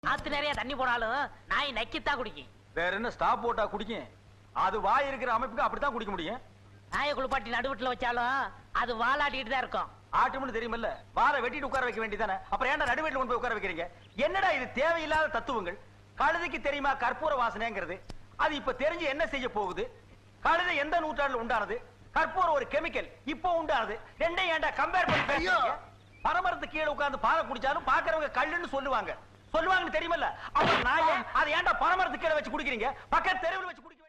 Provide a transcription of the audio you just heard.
ஆத்து நிறைய தண்ணி போனாலும் நாய் நக்கித்தான் குடிக்கும் வேற என்ன ஸ்டாப் போட்டா குடிக்கும் அது வாய் இருக்கிற அமைப்புக்கு அப்படித்தான் குடிக்க முடியும் நாயை குளிப்பாட்டி நடுவுட்டுல வச்சாலும் அது வாலாட்டிட்டு தான் இருக்கும் ஆட்டும்னு தெரியுமில்ல வாரை வெட்டிட்டு உட்கார வைக்க வேண்டியதானே அப்புறம் ஏன்டா நடுவேட்டில் கொண்டு போய் உட்கார வைக்கிறீங்க என்னடா இது தேவையில்லாத தத்துவங்கள் கழுதைக்கு தெரியுமா கற்பூர வாசனைங்கிறது அது இப்ப தெரிஞ்சு என்ன செய்ய போகுது கழுதை எந்த நூற்றாண்டுல உண்டானது கற்பூரம் ஒரு கெமிக்கல் இப்போ உண்டானது ரெண்டையும் ஏன்டா கம்பேர் பண்ணி பேசுறீங்க பரமரத்து கீழே உட்கார்ந்து பாலை குடிச்சாலும் பாக்குறவங்க கல்லுன்னு சொல்லுவாங்க சொல்லுவாங்கன்னு தெரியுமல்ல அப்புறம் நான் ஏன் அதை ஏன்டா பரமரத்து கீழே வச்சு குடிக்கிறீங்க பக்கத்து தெருவில் வச்சு குடிக்கிறீங்க